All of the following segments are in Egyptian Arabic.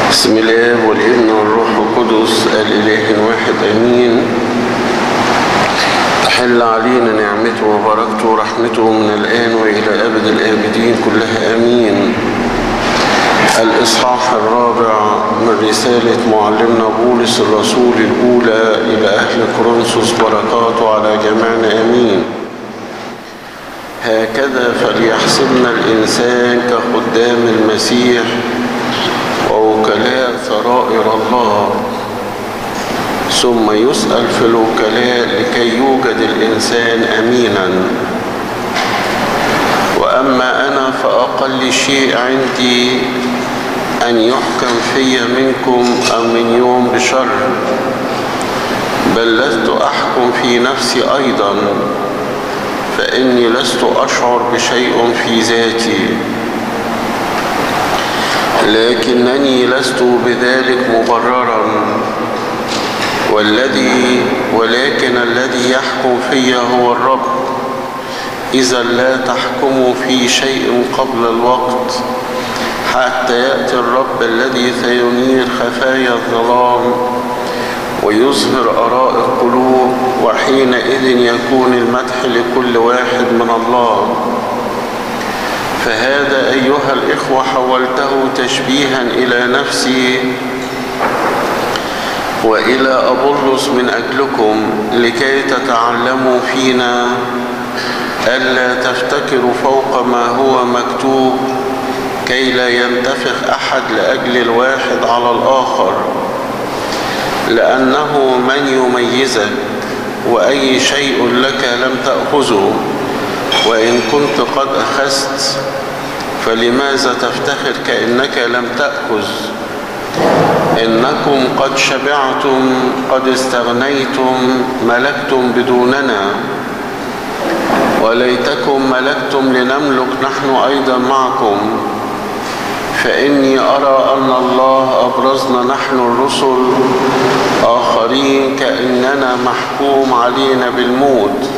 بسم الله والابن والروح القدس الإله الواحد أمين تحل علينا نعمته وبركته ورحمته من الآن وإلى أبد الآبدين كلها أمين الإصحاح الرابع من رسالة معلمنا بولس الرسول الأولى إلى أهل كورنثوس بركاته على جميعنا أمين هكذا فليحسبنا الإنسان كخدام المسيح ووكلاء ثرائر الله ثم يسأل في الوكلاء لكي يوجد الإنسان أمينا وأما أنا فأقل شيء عندي أن يحكم في منكم أو من يوم بشر بل لست أحكم في نفسي أيضا فإني لست أشعر بشيء في ذاتي لكنني لست بذلك مبررا والذي ولكن الذي يحكم في هو الرب إذا لا تحكموا في شيء قبل الوقت حتى يأتي الرب الذي سينير خفايا الظلام ويظهر آراء القلوب وحينئذ يكون المدح لكل واحد من الله فهذا أيها الإخوة حولته تشبيها إلى نفسي وإلى أبولس من أجلكم لكي تتعلموا فينا ألا تفتكروا فوق ما هو مكتوب كي لا ينتفخ أحد لأجل الواحد على الآخر لأنه من يميزك وأي شيء لك لم تأخذه وإن كنت قد أخذت فلماذا تفتخر كأنك لم تأخذ إنكم قد شبعتم قد استغنيتم ملكتم بدوننا وليتكم ملكتم لنملك نحن أيضا معكم فإني أرى أن الله أبرزنا نحن الرسل آخرين كأننا محكوم علينا بالموت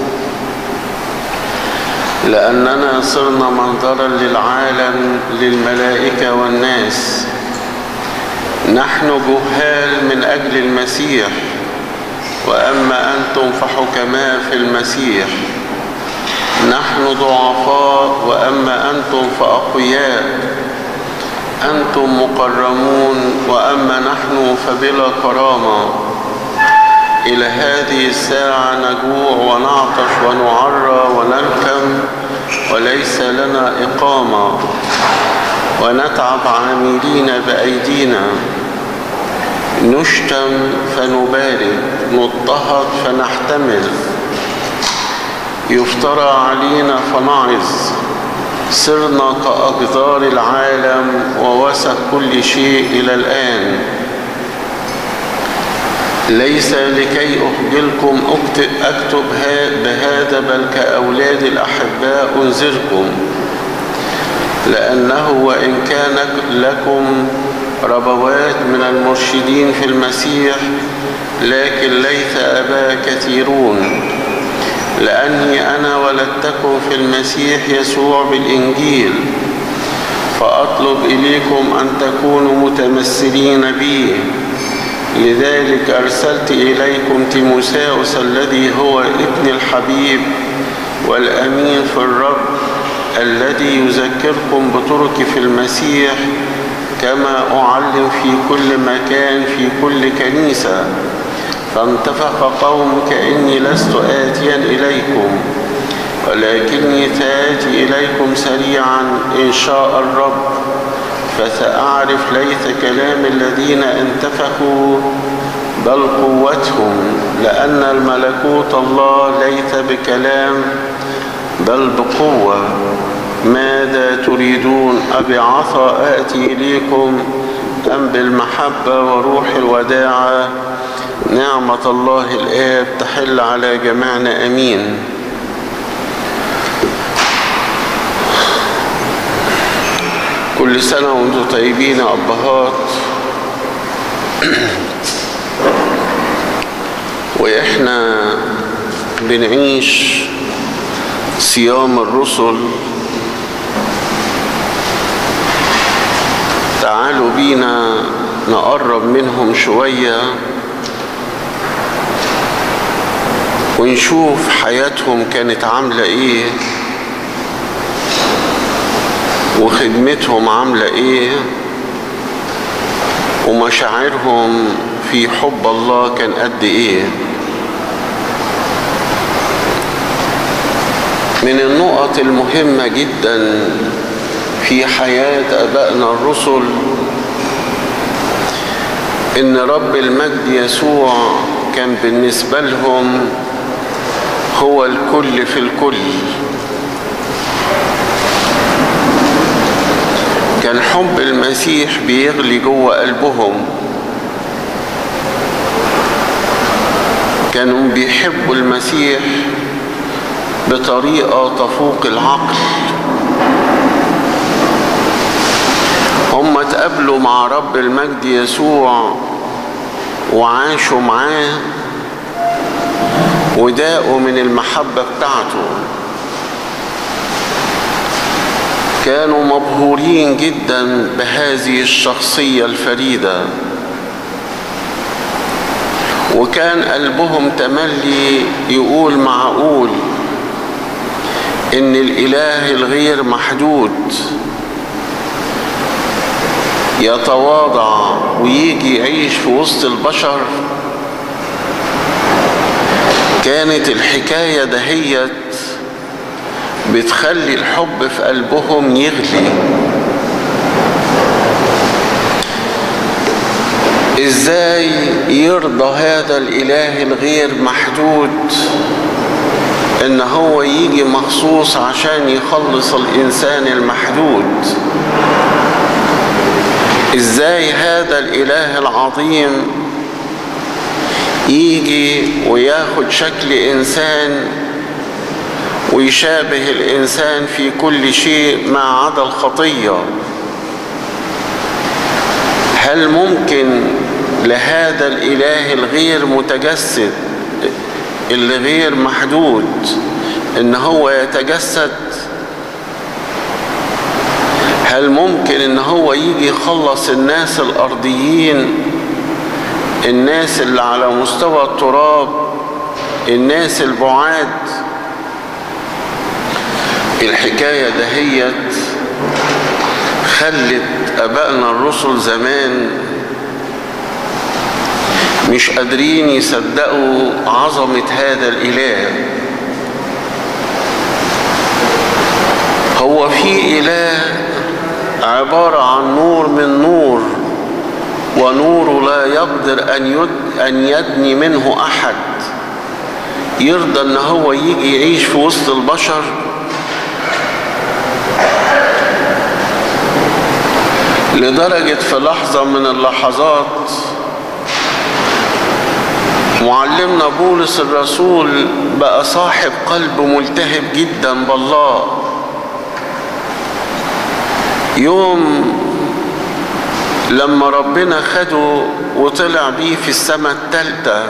لأننا صرنا منظرا للعالم للملائكة والناس نحن جهال من أجل المسيح وأما أنتم فحكماء في المسيح نحن ضعفاء وأما أنتم فأقوياء أنتم مكرمون وأما نحن فبلا كرامة إلى هذه الساعة نجوع ونعطش ونعرى ونلكم وليس لنا إقامة ونتعب عاملين بأيدينا نشتم فنبارك نضطهد فنحتمل يفترى علينا فنعظ صرنا كأقدار العالم ووسخ كل شيء إلى الآن ليس لكي أخجلكم أكتب بهذا بل كأولاد الأحباء أنذركم لأنه وإن كان لكم ربوات من المرشدين في المسيح لكن ليس أبا كثيرون لأني أنا ولدتكم في المسيح يسوع بالإنجيل فأطلب إليكم أن تكونوا متمثلين بي لذلك أرسلت إليكم تيموساوس الذي هو ابن الحبيب والأمين في الرب الذي يذكركم بطرق في المسيح كما أعلم في كل مكان في كل كنيسة فانتفق قوم كأني لست آتيا إليكم ولكني تآتي إليكم سريعا إن شاء الرب فسأعرف ليس كلام الذين انتفخوا بل قوتهم لأن الملكوت الله ليس بكلام بل بقوة ماذا تريدون أبعصا آتي إليكم أم بالمحبة وروح الوداعة نعمة الله الآب تحل على جميعنا أمين كل سنة وانتم طيبين أبهات وإحنا بنعيش صيام الرسل تعالوا بينا نقرب منهم شوية ونشوف حياتهم كانت عاملة ايه وخدمتهم عاملة ايه ومشاعرهم في حب الله كان قد ايه من النقط المهمة جدا في حياة أبائنا الرسل إن رب المجد يسوع كان بالنسبة لهم هو الكل في الكل كان حب المسيح بيغلي جوه قلبهم كانوا بيحبوا المسيح بطريقة تفوق العقل هم اتقابلوا مع رب المجد يسوع وعاشوا معاه وداقوا من المحبة بتاعته كانوا مبهورين جدا بهذه الشخصية الفريدة وكان قلبهم تملي يقول معقول ان الاله الغير محدود يتواضع ويجي يعيش في وسط البشر كانت الحكاية دهيت بتخلي الحب في قلبهم يغلي ازاي يرضى هذا الاله الغير محدود ان هو يجي مخصوص عشان يخلص الانسان المحدود ازاي هذا الاله العظيم يجي وياخد شكل انسان ويشابه الانسان في كل شيء ما عدا الخطيه هل ممكن لهذا الاله الغير متجسد اللي غير محدود ان هو يتجسد هل ممكن ان هو يجي يخلص الناس الارضيين الناس اللي على مستوى التراب الناس البعاد الحكاية دهيت خلت أبائنا الرسل زمان مش قادرين يصدقوا عظمة هذا الإله هو في إله عبارة عن نور من نور ونور لا يقدر أن, يد أن يدني منه أحد يرضى أن هو يجي يعيش في وسط البشر لدرجة في لحظة من اللحظات معلمنا بولس الرسول بقى صاحب قلب ملتهب جدا بالله يوم لما ربنا خده وطلع بيه في السماء التالتة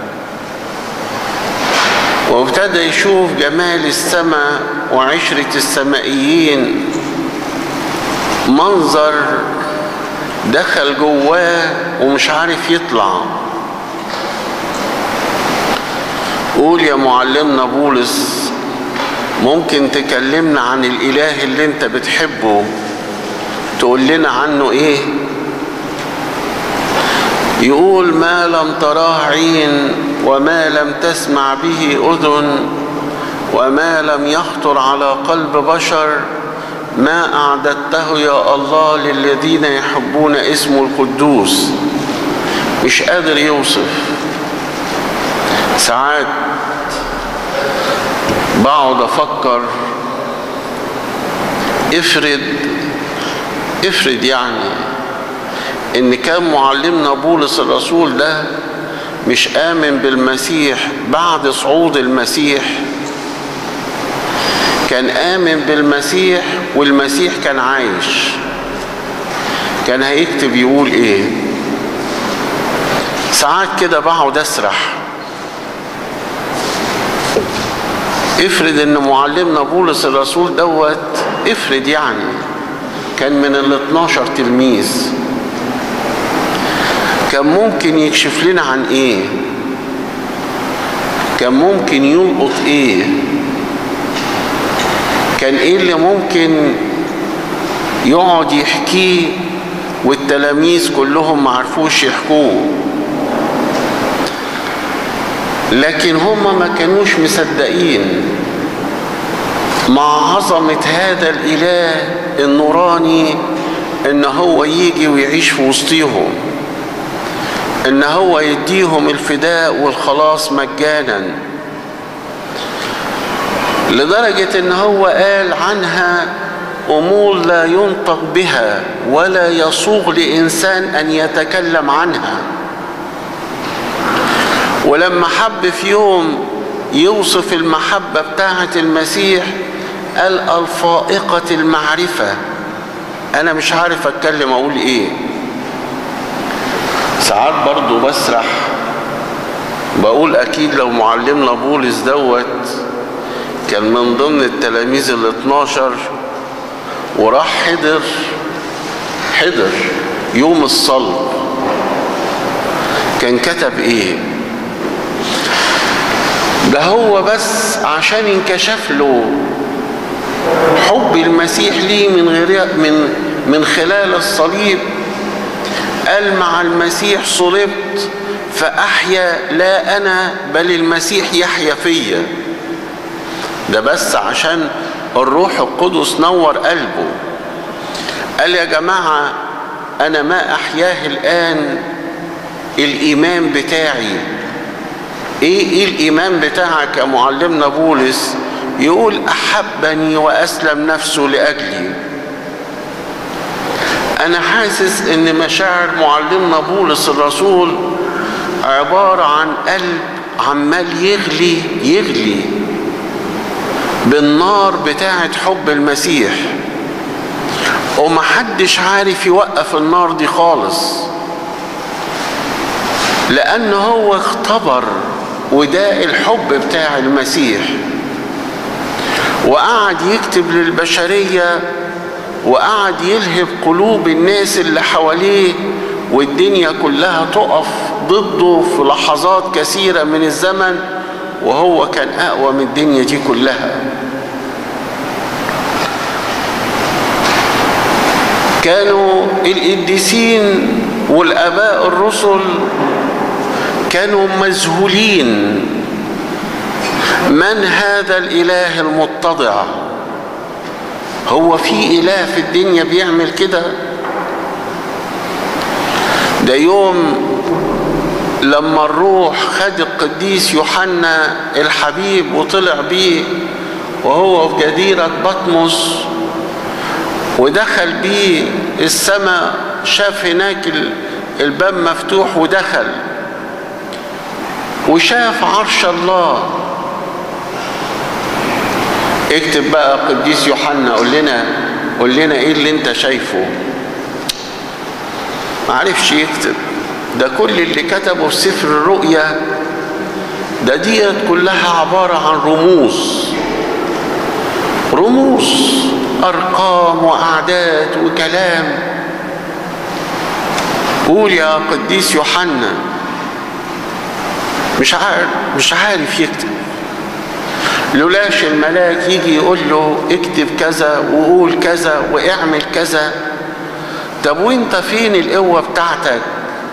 وابتدى يشوف جمال السماء وعشرة السمائيين منظر دخل جواه ومش عارف يطلع قول يا معلمنا بولس ممكن تكلمنا عن الاله اللي انت بتحبه تقول لنا عنه ايه يقول ما لم تراه عين وما لم تسمع به اذن وما لم يخطر على قلب بشر ما اعددته يا الله للذين يحبون اسمه القدوس مش قادر يوصف ساعات بقعد افكر افرض افرض يعني ان كان معلمنا بولس الرسول ده مش امن بالمسيح بعد صعود المسيح كان امن بالمسيح والمسيح كان عايش كان هيكتب يقول ايه ساعات كده بقعد اسرح افرض ان معلمنا بولس الرسول دوت افرض يعني كان من ال 12 تلميذ كان ممكن يكشف لنا عن ايه كان ممكن يلقط ايه كان ايه اللي ممكن يقعد يحكيه والتلاميذ كلهم معرفوش يحكوه لكن هم ما كانوش مصدقين مع عظمة هذا الإله النوراني إن هو يجي ويعيش في وسطيهم إن هو يديهم الفداء والخلاص مجانا لدرجة إن هو قال عنها أمور لا ينطق بها ولا يصوغ لإنسان أن يتكلم عنها ولما حب في يوم يوصف المحبة بتاعة المسيح قال الفائقة المعرفة أنا مش عارف أتكلم أقول إيه ساعات برضو بسرح بقول أكيد لو معلمنا بولس دوت كان من ضمن التلاميذ ال 12 وراح حضر حضر يوم الصلب كان كتب ايه ده هو بس عشان انكشف له حب المسيح ليه من غير من من خلال الصليب قال مع المسيح صلبت فأحيا لا أنا بل المسيح يحيا فيا ده بس عشان الروح القدس نور قلبه قال يا جماعة أنا ما أحياه الآن الإيمان بتاعي إيه, إيه الإيمان بتاعك يا معلمنا بولس يقول أحبني وأسلم نفسه لأجلي أنا حاسس إن مشاعر معلمنا بولس الرسول عبارة عن قلب عمال يغلي يغلي بالنار بتاعة حب المسيح ومحدش عارف يوقف النار دي خالص لأن هو اختبر وداء الحب بتاع المسيح وقعد يكتب للبشرية وقعد يلهب قلوب الناس اللي حواليه والدنيا كلها تقف ضده في لحظات كثيرة من الزمن وهو كان أقوى من الدنيا دي كلها كانوا القديسين والآباء الرسل كانوا مذهولين من هذا الإله المتضع هو في إله في الدنيا بيعمل كده ده يوم لما الروح خد القديس يوحنا الحبيب وطلع بيه وهو في جزيرة بطمس ودخل بيه السماء شاف هناك الباب مفتوح ودخل وشاف عرش الله اكتب بقى قديس يوحنا قول لنا قول لنا ايه اللي انت شايفه معرفش يكتب ده كل اللي كتبه في سفر الرؤيا ده ديت كلها عبارة عن رموز رموز أرقام وأعداد وكلام قول يا قديس يوحنا مش عارف مش عارف يكتب لولاش الملاك يجي يقول له اكتب كذا وقول كذا واعمل كذا طب وانت فين القوة بتاعتك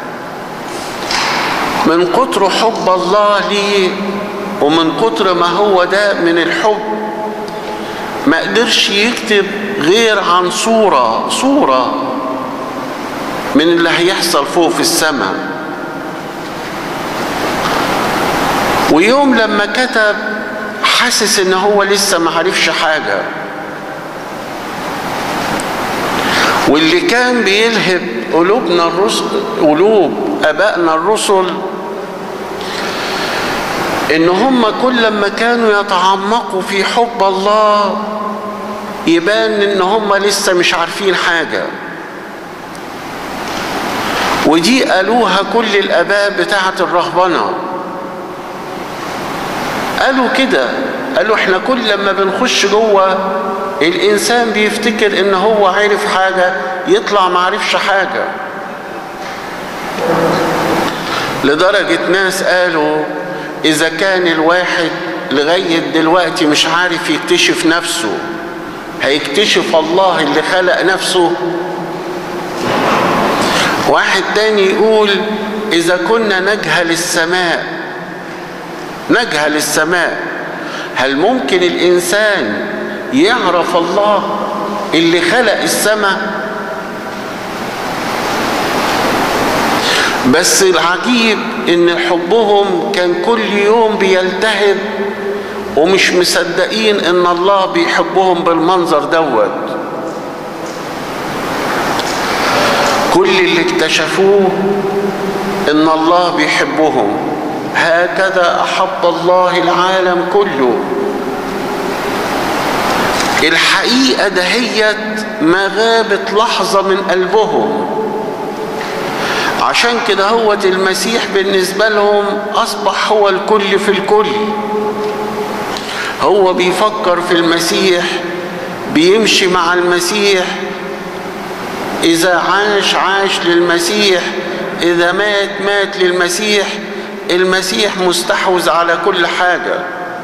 من كتر حب الله ليه ومن كتر ما هو ده من الحب ما قدرش يكتب غير عن صورة صورة من اللي هيحصل فوق في السماء ويوم لما كتب حاسس ان هو لسه ما عرفش حاجة واللي كان بيلهب قلوبنا الرسل قلوب ابائنا الرسل ان هم كل ما كانوا يتعمقوا في حب الله يبان ان هم لسه مش عارفين حاجة ودي قالوها كل الاباء بتاعة الرهبنة قالوا كده قالوا احنا كل لما بنخش جوه الانسان بيفتكر ان هو عرف حاجة يطلع ما عرفش حاجة لدرجة ناس قالوا إذا كان الواحد لغاية دلوقتي مش عارف يكتشف نفسه هيكتشف الله اللي خلق نفسه واحد تاني يقول إذا كنا نجهل السماء نجهل السماء هل ممكن الإنسان يعرف الله اللي خلق السماء بس العجيب ان حبهم كان كل يوم بيلتهب ومش مصدقين ان الله بيحبهم بالمنظر دوت كل اللي اكتشفوه ان الله بيحبهم هكذا احب الله العالم كله الحقيقه دهيت ما غابت لحظه من قلبهم عشان كده هو المسيح بالنسبه لهم اصبح هو الكل في الكل هو بيفكر في المسيح بيمشي مع المسيح إذا عاش عاش للمسيح إذا مات مات للمسيح المسيح مستحوذ على كل حاجة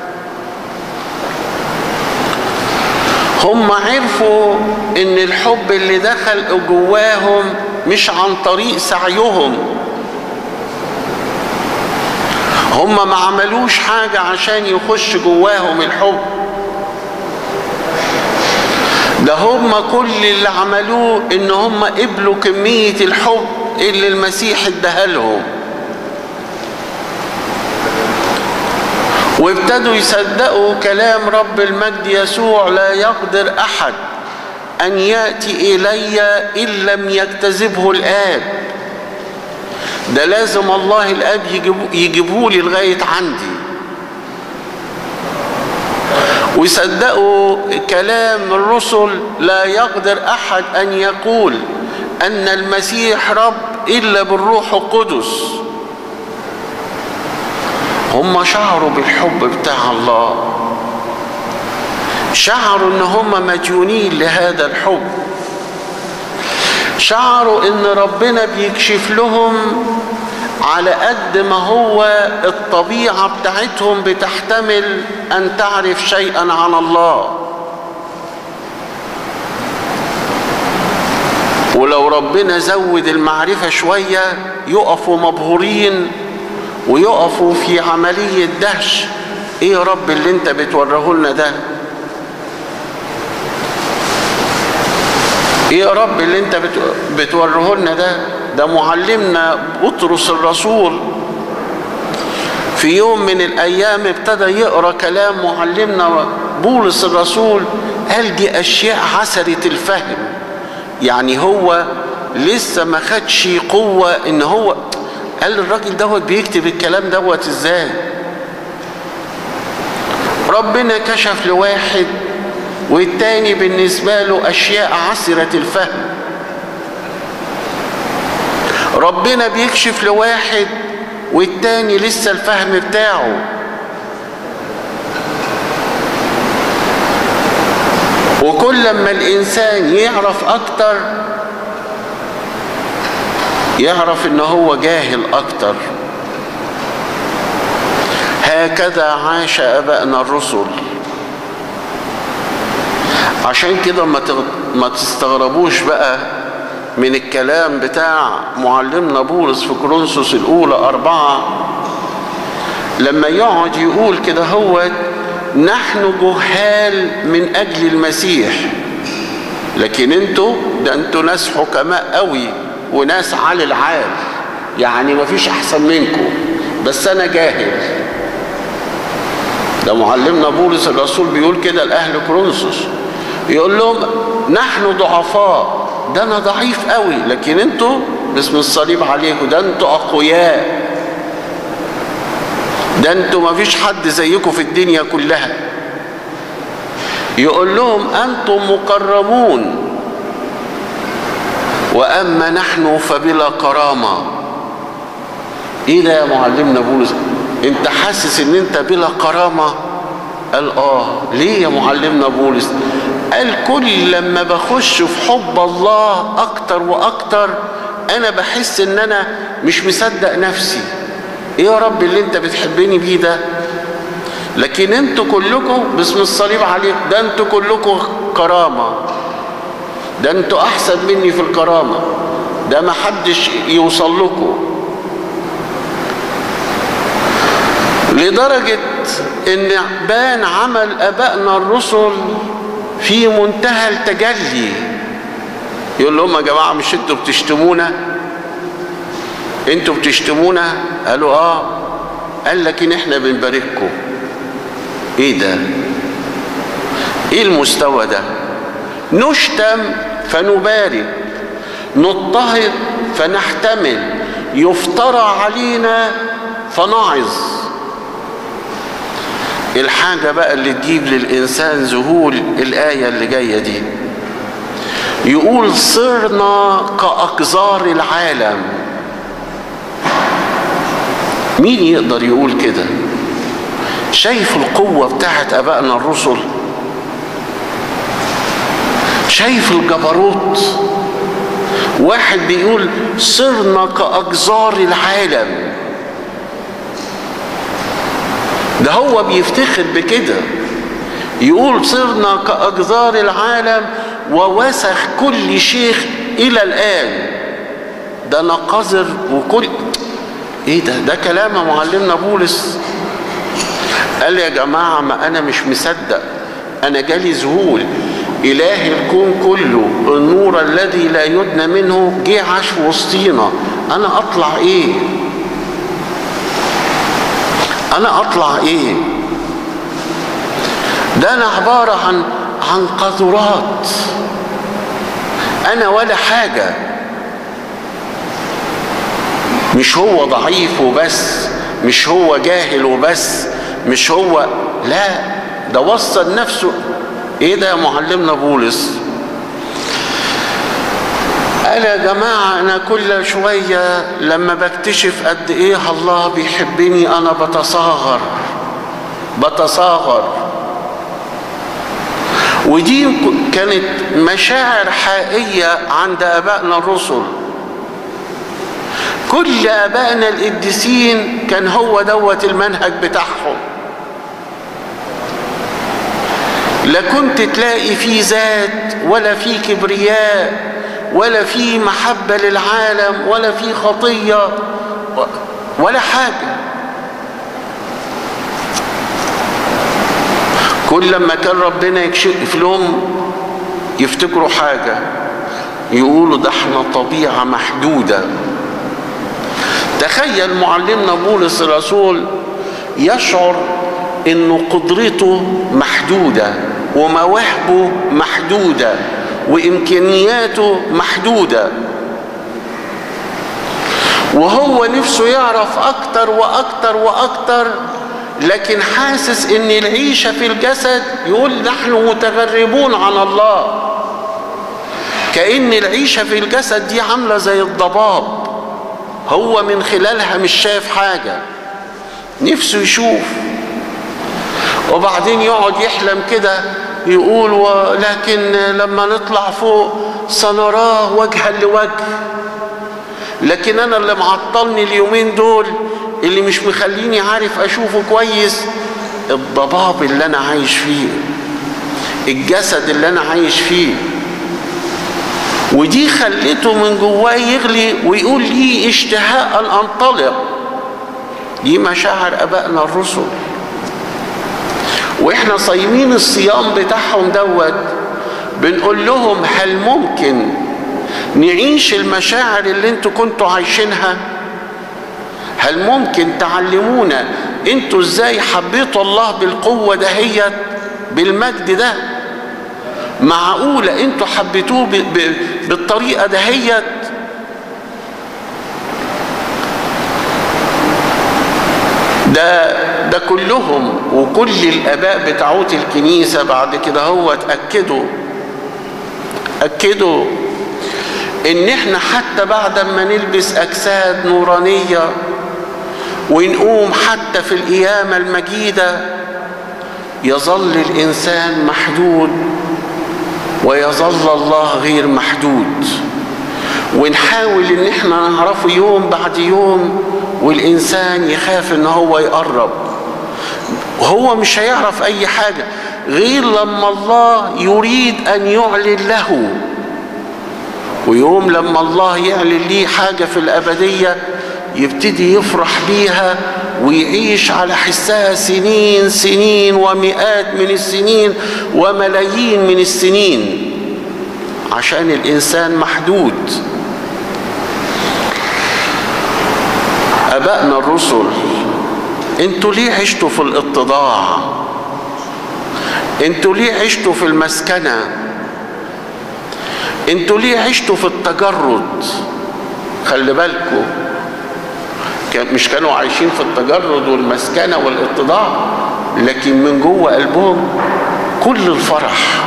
هم عرفوا ان الحب اللي دخل جواهم مش عن طريق سعيهم هم ما عملوش حاجة عشان يخش جواهم الحب ده هم كل اللي عملوه ان هم قبلوا كمية الحب اللي المسيح اداها لهم وابتدوا يصدقوا كلام رب المجد يسوع لا يقدر احد ان ياتي الي ان لم يجتذبه الاب ده لازم الله الاب يجيبه لي لغايه عندي ويصدقوا كلام الرسل لا يقدر احد ان يقول ان المسيح رب الا بالروح القدس هم شعروا بالحب بتاع الله شعروا ان هم مديونين لهذا الحب شعروا ان ربنا بيكشف لهم على قد ما هو الطبيعة بتاعتهم بتحتمل أن تعرف شيئا عن الله ولو ربنا زود المعرفة شوية يقفوا مبهورين ويقفوا في عملية دهش ايه يا رب اللي انت بتوريه لنا ده ايه يا رب اللي انت بتوريه لنا ده ده معلمنا بطرس الرسول في يوم من الايام ابتدى يقرا كلام معلمنا بولس الرسول قال دي اشياء عسره الفهم يعني هو لسه ما خدش قوه ان هو قال الراجل دوت بيكتب الكلام دوت ازاي ربنا كشف لواحد والتاني بالنسبه له اشياء عسره الفهم ربنا بيكشف لواحد والتاني لسه الفهم بتاعه وكل ما الانسان يعرف اكتر يعرف ان هو جاهل اكتر هكذا عاش ابائنا الرسل عشان كده ما تستغربوش بقى من الكلام بتاع معلمنا بولس في كورنثوس الأولى أربعة لما يقعد يقول كده هو نحن جهال من أجل المسيح لكن انتوا ده انتوا ناس حكماء قوي وناس على العال يعني مفيش أحسن منكم بس أنا جاهل ده معلمنا بولس الرسول بيقول كده لأهل كورنثوس يقول لهم نحن ضعفاء ده انا ضعيف قوي لكن انتوا باسم الصليب عليكم ده انتوا اقوياء ده انتوا ما فيش حد زيكم في الدنيا كلها يقول لهم انتم مكرمون واما نحن فبلا كرامه ايه ده يا معلمنا بولس انت حاسس ان انت بلا كرامه قال اه ليه يا معلمنا بولس قال كل لما بخش في حب الله اكتر واكتر انا بحس ان انا مش مصدق نفسي ايه يا رب اللي انت بتحبني بيه ده لكن انتوا كلكم باسم الصليب عليك ده انتوا كلكم كرامة ده انتوا احسن مني في الكرامة ده ما حدش يوصل لكم لدرجة ان بان عمل ابائنا الرسل في منتهى التجلي يقول لهم يا جماعة مش انتوا بتشتمونا انتوا بتشتمونا قالوا اه قال لكن احنا بنبارككم ايه ده ايه المستوى ده نشتم فنبارك نضطهد فنحتمل يفترى علينا فنعظ الحاجة بقى اللي تجيب للإنسان ذهول الآية اللي جاية دي يقول صرنا كأقذار العالم مين يقدر يقول كده شايف القوة بتاعت أبائنا الرسل شايف الجبروت واحد بيقول صرنا كأجزار العالم ده هو بيفتخر بكده يقول صرنا كأجزار العالم ووسخ كل شيخ إلى الآن ده نقذر وكل ايه ده ده كلام معلمنا بولس قال يا جماعة ما أنا مش مصدق أنا جالي ذهول إله الكون كله النور الذي لا يدنى منه جه عاش في وسطينا أنا أطلع إيه؟ أنا أطلع إيه؟ ده أنا عبارة عن عن قذرات أنا ولا حاجة مش هو ضعيف وبس مش هو جاهل وبس مش هو لا ده وصل نفسه ايه ده يا معلمنا بولس قال يا جماعة أنا كل شوية لما بكتشف قد إيه الله بيحبني أنا بتصاغر بتصاغر ودي كانت مشاعر حقيقية عند آبائنا الرسل كل آبائنا القديسين كان هو دوت المنهج بتاعهم لا كنت تلاقي فيه ذات ولا فيه كبرياء ولا فيه محبة للعالم ولا فيه خطية ولا حاجة كل لما كان ربنا يكشف لهم يفتكروا حاجة يقولوا ده احنا طبيعة محدودة تخيل معلمنا بولس الرسول يشعر ان قدرته محدودة ومواهبه محدودة وامكانياته محدودة وهو نفسه يعرف اكتر واكتر واكتر لكن حاسس ان العيشة في الجسد يقول نحن متغربون عن الله كأن العيشة في الجسد دي عاملة زي الضباب هو من خلالها مش شايف حاجة نفسه يشوف وبعدين يقعد يحلم كده يقول ولكن لما نطلع فوق سنراه وجها لوجه لكن انا اللي معطلني اليومين دول اللي مش مخليني عارف اشوفه كويس الضباب اللي انا عايش فيه الجسد اللي انا عايش فيه ودي خلته من جواه يغلي ويقول لي اشتهاء ان انطلق دي مشاعر ابائنا الرسل واحنا صايمين الصيام بتاعهم دوت بنقول لهم هل ممكن نعيش المشاعر اللي انتوا كنتوا عايشينها هل ممكن تعلمونا انتوا ازاي حبيتوا الله بالقوة دهيت بالمجد ده معقولة انتوا حبيتوه ب... ب... بالطريقة دهيت ده ده كلهم وكل الاباء بتاعوت الكنيسة بعد كده هو اتأكدوا أكدوا ان احنا حتى بعد ما نلبس اجساد نورانية ونقوم حتى في القيامة المجيدة يظل الانسان محدود ويظل الله غير محدود ونحاول ان احنا نعرفه يوم بعد يوم والإنسان يخاف إن هو يقرب هو مش هيعرف أي حاجة غير لما الله يريد أن يعلن له ويوم لما الله يعلن ليه حاجة في الأبدية يبتدي يفرح بيها ويعيش على حسها سنين سنين ومئات من السنين وملايين من السنين عشان الإنسان محدود أبائنا الرسل انتوا ليه عشتوا في الاتضاع انتوا ليه عشتوا في المسكنة انتوا ليه عشتوا في التجرد خلي بالكم مش كانوا عايشين في التجرد والمسكنة والاتضاع لكن من جوه قلبهم كل الفرح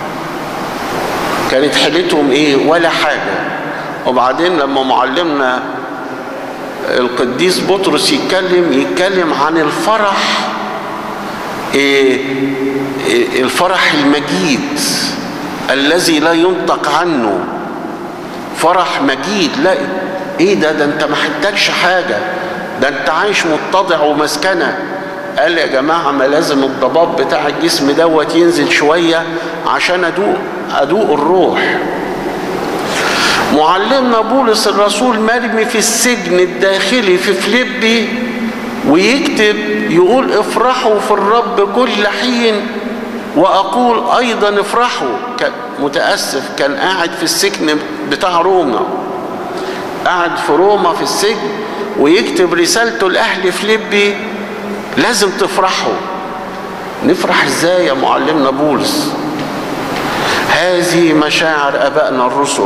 كانت حالتهم ايه ولا حاجة وبعدين لما معلمنا القديس بطرس يتكلم يتكلم عن الفرح إيه إيه الفرح المجيد الذي لا ينطق عنه فرح مجيد لا ايه ده ده انت ما محتاجش حاجة ده انت عايش متضع ومسكنة قال يا جماعة ما لازم الضباب بتاع الجسم دوت ينزل شوية عشان ادوق ادوق الروح معلمنا بولس الرسول مرمي في السجن الداخلي في فليبي ويكتب يقول افرحوا في الرب كل حين واقول ايضا افرحوا متاسف كان قاعد في السجن بتاع روما قاعد في روما في السجن ويكتب رسالته لاهل فليبي لازم تفرحوا نفرح ازاي يا معلمنا بولس هذه مشاعر ابائنا الرسل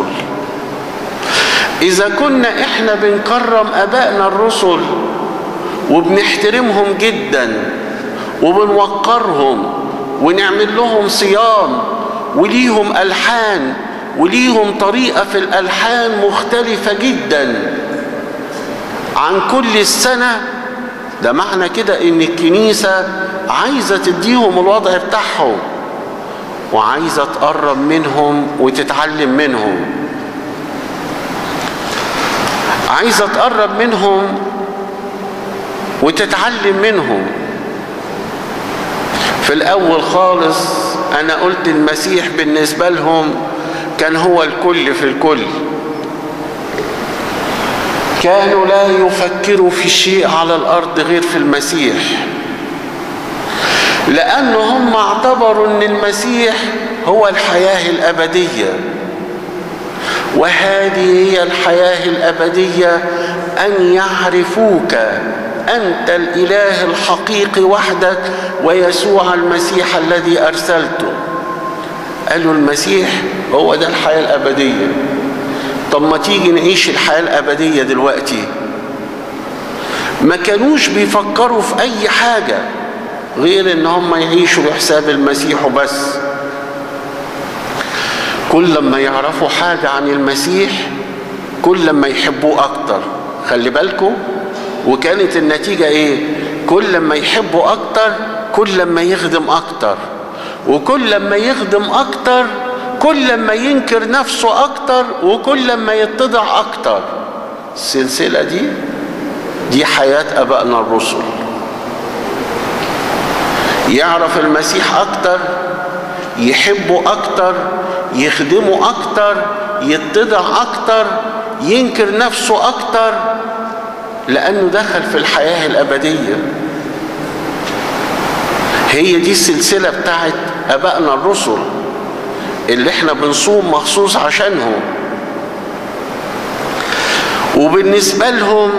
اذا كنا احنا بنكرم ابائنا الرسل وبنحترمهم جدا وبنوقرهم ونعمل لهم صيام وليهم الحان وليهم طريقه في الالحان مختلفه جدا عن كل السنه ده معنى كده ان الكنيسه عايزه تديهم الوضع بتاعهم وعايزه تقرب منهم وتتعلم منهم عايزه تقرب منهم وتتعلم منهم في الاول خالص انا قلت المسيح بالنسبه لهم كان هو الكل في الكل كانوا لا يفكروا في شيء على الارض غير في المسيح لان هم اعتبروا ان المسيح هو الحياه الابديه وهذه هي الحياه الابديه ان يعرفوك انت الاله الحقيقي وحدك ويسوع المسيح الذي ارسلته قالوا المسيح هو ده الحياه الابديه طب ما تيجي نعيش الحياه الابديه دلوقتي ما كانوش بيفكروا في اي حاجه غير ان هم يعيشوا بحساب المسيح وبس كل لما يعرفوا حاجه عن المسيح كل لما يحبوه اكتر خلي بالكم وكانت النتيجة ايه كل لما يحبوا اكتر كل لما يخدم اكتر وكل لما يخدم اكتر كل لما ينكر نفسه اكتر وكل لما يتضع اكتر السلسلة دي دي حياة ابائنا الرسل يعرف المسيح اكتر يحبه اكتر يخدمه اكتر يتضع اكتر ينكر نفسه اكتر لأنه دخل في الحياة الأبدية هي دي السلسلة بتاعت أبائنا الرسل اللي احنا بنصوم مخصوص عشانهم وبالنسبة لهم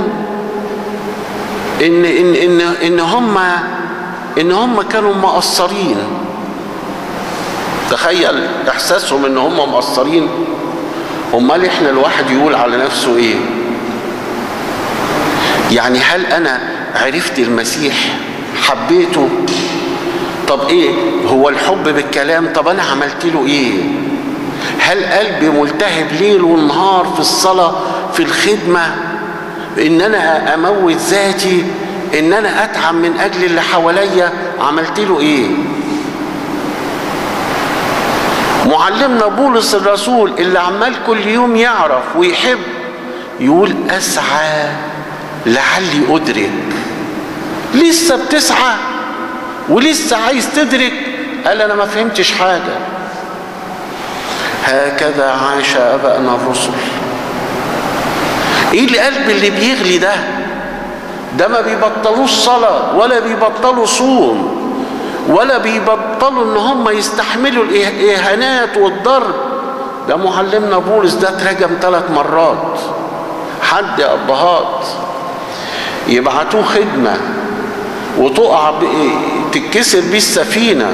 إن إن إن إن هم إن هم كانوا مقصرين تخيل إحساسهم إن هم مقصرين أمال إحنا الواحد يقول على نفسه إيه؟ يعني هل انا عرفت المسيح حبيته طب ايه هو الحب بالكلام طب انا عملت له ايه هل قلبي ملتهب ليل ونهار في الصلاة في الخدمة ان انا اموت ذاتي ان انا اتعب من اجل اللي حواليا عملت له ايه معلمنا بولس الرسول اللي عمال كل يوم يعرف ويحب يقول اسعى لعلي ادرك لسه بتسعى ولسه عايز تدرك قال انا ما فهمتش حاجه هكذا عاش ابائنا الرسل ايه القلب اللي بيغلي ده ده ما بيبطلوش صلاه ولا بيبطلوا صوم ولا بيبطلوا ان هم يستحملوا الاهانات والضرب ده معلمنا بولس ده اترجم ثلاث مرات حد يا ابهات يبعتوه خدمه وتقع تتكسر بيه السفينه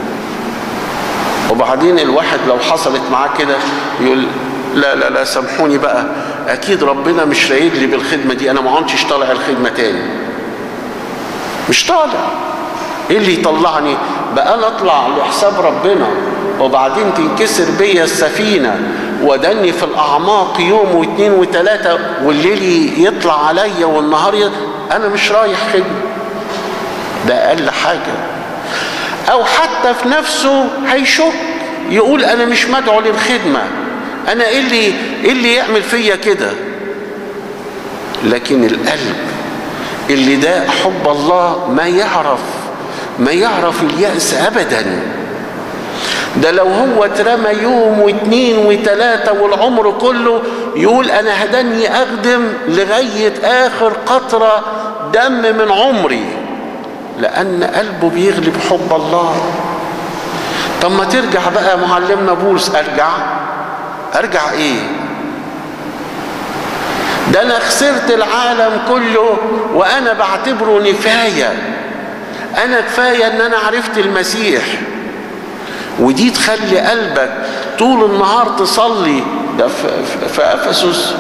وبعدين الواحد لو حصلت معاه كده يقول لا لا لا سامحوني بقى اكيد ربنا مش رايد لي بالخدمه دي انا ما عدتش طالع الخدمه تاني مش طالع ايه اللي يطلعني بقى انا اطلع لحساب ربنا وبعدين تنكسر بيا السفينه ودني في الاعماق يوم واثنين وثلاثه والليل يطلع عليا والنهار ي... انا مش رايح خدمه ده اقل حاجه او حتى في نفسه هيشك يقول انا مش مدعو للخدمه انا ايه اللي ايه اللي يعمل فيا كده لكن القلب اللي ده حب الله ما يعرف ما يعرف اليأس ابدا ده لو هو اترمى يوم واثنين وثلاثة والعمر كله يقول انا هدني اخدم لغاية اخر قطرة دم من عمري لان قلبه بيغلب حب الله طب ما ترجع بقى معلمنا بولس ارجع ارجع ايه ده انا خسرت العالم كله وانا بعتبره نفايه انا كفايه ان انا عرفت المسيح ودي تخلي قلبك طول النهار تصلي ده في افسس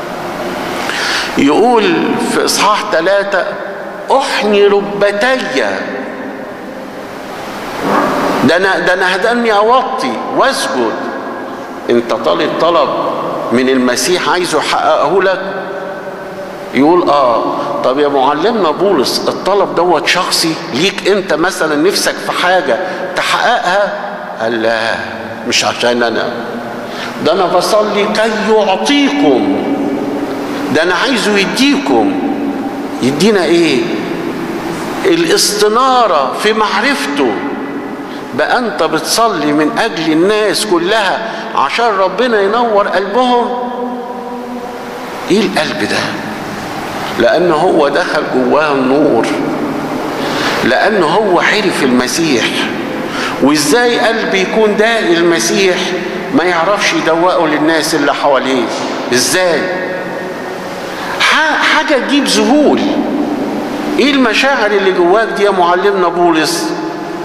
يقول في اصحاح ثلاثة احني ركبتي ده انا ده انا هدني اوطي واسجد انت طالب طلب من المسيح عايزه يحققه لك يقول اه طب يا معلمنا بولس الطلب دوت شخصي ليك انت مثلا نفسك في حاجة تحققها قال لا مش عشان انا ده انا بصلي كي يعطيكم ده انا عايزه يديكم يدينا ايه الاستنارة في معرفته بقى انت بتصلي من اجل الناس كلها عشان ربنا ينور قلبهم ايه القلب ده لان هو دخل جواه النور لان هو حرف المسيح وازاي قلب يكون داء المسيح ما يعرفش يدوقه للناس اللي حواليه ازاي حاجة تجيب ذهول ايه المشاعر اللي جواك دي يا معلمنا بولس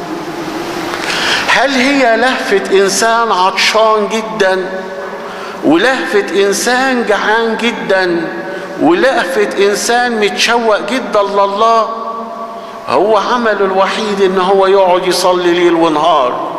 هل هي لهفة انسان عطشان جدا ولهفة انسان جعان جدا ولهفة انسان متشوق جدا لله هو عمله الوحيد ان هو يقعد يصلي ليل ونهار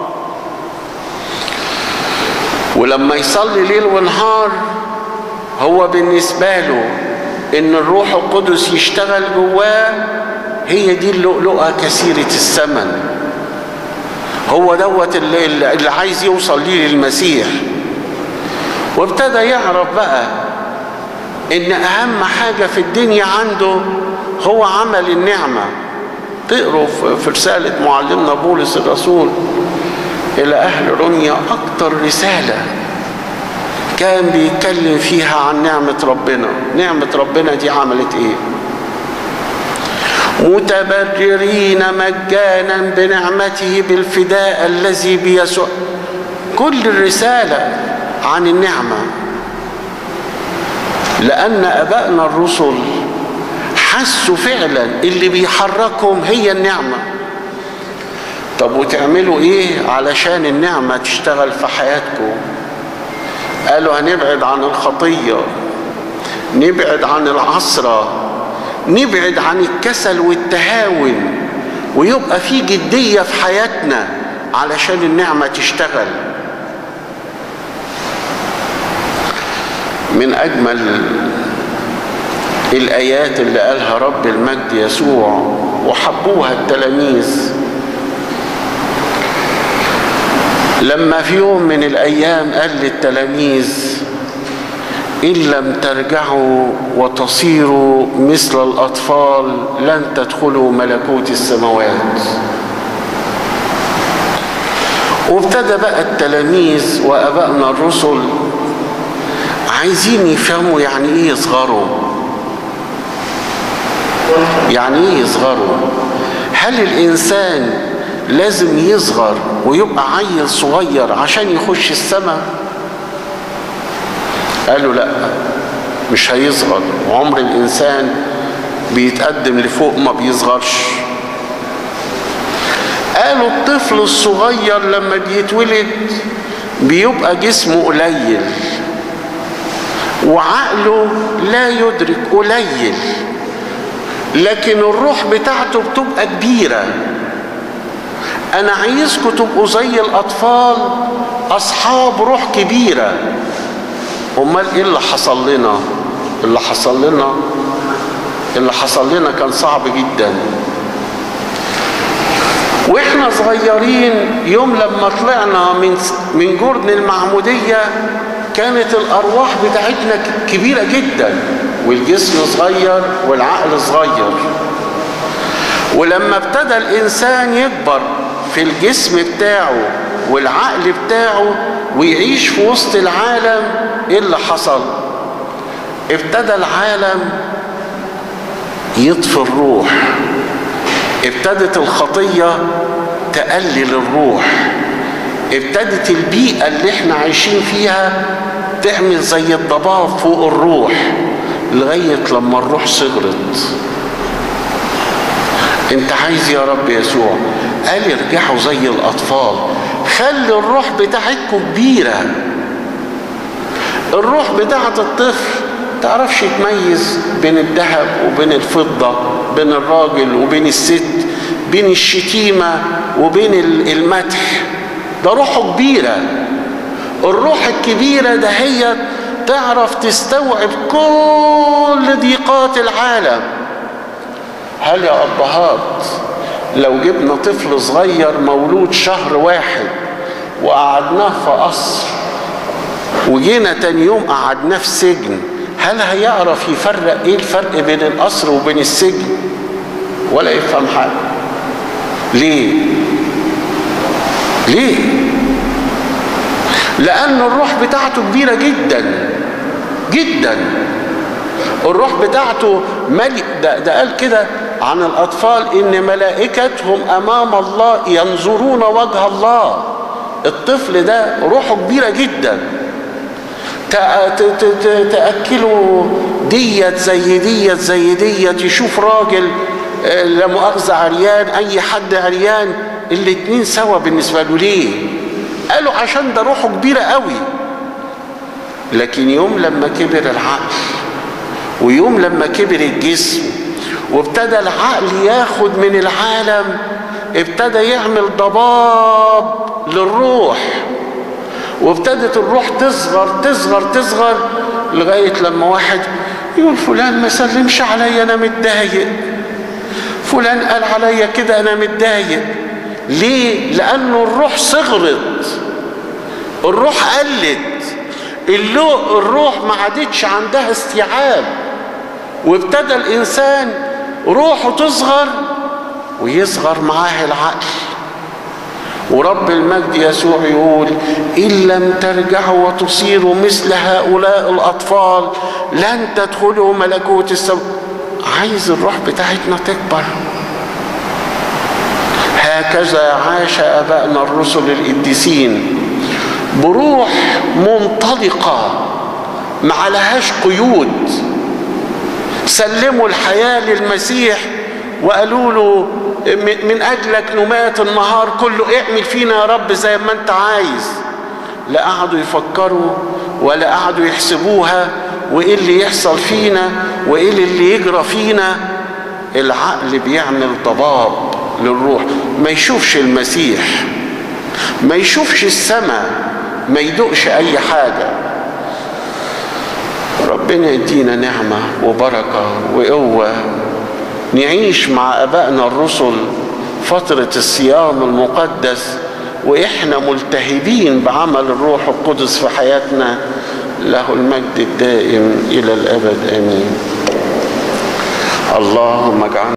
ولما يصلي ليل ونهار هو بالنسبة له ان الروح القدس يشتغل جواه هي دي اللؤلؤة كثيرة الثمن هو دوت اللي, اللي عايز يوصل ليه للمسيح وابتدى يعرف بقى ان اهم حاجة في الدنيا عنده هو عمل النعمة تقروا في رسالة معلمنا بولس الرسول الى اهل روميا اكتر رسالة كان بيتكلم فيها عن نعمة ربنا نعمة ربنا دي عملت ايه متبررين مجانا بنعمته بالفداء الذي بيسوع كل الرسالة عن النعمة لأن أبائنا الرسل حسوا فعلا اللي بيحركهم هي النعمة طب وتعملوا ايه علشان النعمة تشتغل في حياتكم قالوا هنبعد عن الخطية نبعد عن العصرة نبعد عن الكسل والتهاون ويبقى في جدية في حياتنا علشان النعمة تشتغل من أجمل الآيات اللي قالها رب المجد يسوع وحبوها التلاميذ لما في يوم من الأيام قال للتلاميذ إن لم ترجعوا وتصيروا مثل الأطفال لن تدخلوا ملكوت السماوات وابتدى بقى التلاميذ وأبائنا الرسل عايزين يفهموا يعني ايه يصغروا يعني ايه يصغروا هل الانسان لازم يصغر ويبقى عيل صغير عشان يخش السماء قالوا لا مش هيصغر وعمر الانسان بيتقدم لفوق ما بيصغرش قالوا الطفل الصغير لما بيتولد بيبقى جسمه قليل وعقله لا يدرك قليل لكن الروح بتاعته بتبقى كبيرة أنا عايزكم تبقوا زي الأطفال أصحاب روح كبيرة أمال إيه اللي حصل لنا؟ اللي حصل لنا اللي حصل لنا كان صعب جدا واحنا صغيرين يوم لما طلعنا من من جرن المعموديه كانت الارواح بتاعتنا كبيره جدا والجسم صغير والعقل صغير ولما ابتدى الانسان يكبر في الجسم بتاعه والعقل بتاعه ويعيش في وسط العالم ايه اللي حصل ابتدى العالم يطفي الروح ابتدت الخطيه تقلل الروح ابتدت البيئة اللي احنا عايشين فيها تعمل زي الضباب فوق الروح لغاية لما الروح صغرت انت عايز يا رب يسوع قال ارجعوا زي الاطفال خلي الروح بتاعتكم كبيرة الروح بتاعت الطفل تعرفش تميز بين الذهب وبين الفضة بين الراجل وبين الست بين الشتيمة وبين المدح ده روحه كبيرة الروح الكبيرة ده هي تعرف تستوعب كل ضيقات العالم هل يا أبهات لو جبنا طفل صغير مولود شهر واحد وقعدناه في قصر وجينا تاني يوم قعدناه في سجن هل هيعرف يفرق ايه الفرق بين القصر وبين السجن ولا يفهم حاجه ليه ليه لان الروح بتاعته كبيره جدا جدا الروح بتاعته ملك ده, ده قال كده عن الاطفال ان ملائكتهم امام الله ينظرون وجه الله الطفل ده روحه كبيره جدا تاكله ديت زي ديت زي ديت يشوف راجل لا مؤاخذه عريان اي حد عريان الاتنين سوا بالنسبه له ليه قالوا عشان ده روحه كبيره قوي لكن يوم لما كبر العقل ويوم لما كبر الجسم وابتدى العقل ياخد من العالم ابتدى يعمل ضباب للروح وابتدت الروح تصغر تصغر تصغر لغاية لما واحد يقول فلان ما سلمش عليا انا متضايق فلان قال عليا كده انا متضايق ليه لانه الروح صغرت الروح قلت اللو الروح ما عادتش عندها استيعاب وابتدى الانسان روحه تصغر ويصغر معاه العقل ورب المجد يسوع يقول إن لم ترجعوا وتصيروا مثل هؤلاء الأطفال لن تدخلوا ملكوت السماء عايز الروح بتاعتنا تكبر هكذا عاش أبائنا الرسل القديسين بروح منطلقة ما عليهاش قيود سلموا الحياة للمسيح وقالوا له من اجلك نمات النهار كله اعمل فينا يا رب زي ما انت عايز لا قعدوا يفكروا ولا قعدوا يحسبوها وايه اللي يحصل فينا وايه اللي يجرى فينا العقل بيعمل ضباب للروح ما يشوفش المسيح ما يشوفش السماء ما يدوقش اي حاجه ربنا يدينا نعمه وبركه وقوه نعيش مع ابائنا الرسل فتره الصيام المقدس واحنا ملتهبين بعمل الروح القدس في حياتنا له المجد الدائم إلى الأبد آمين اللهم اجعلنا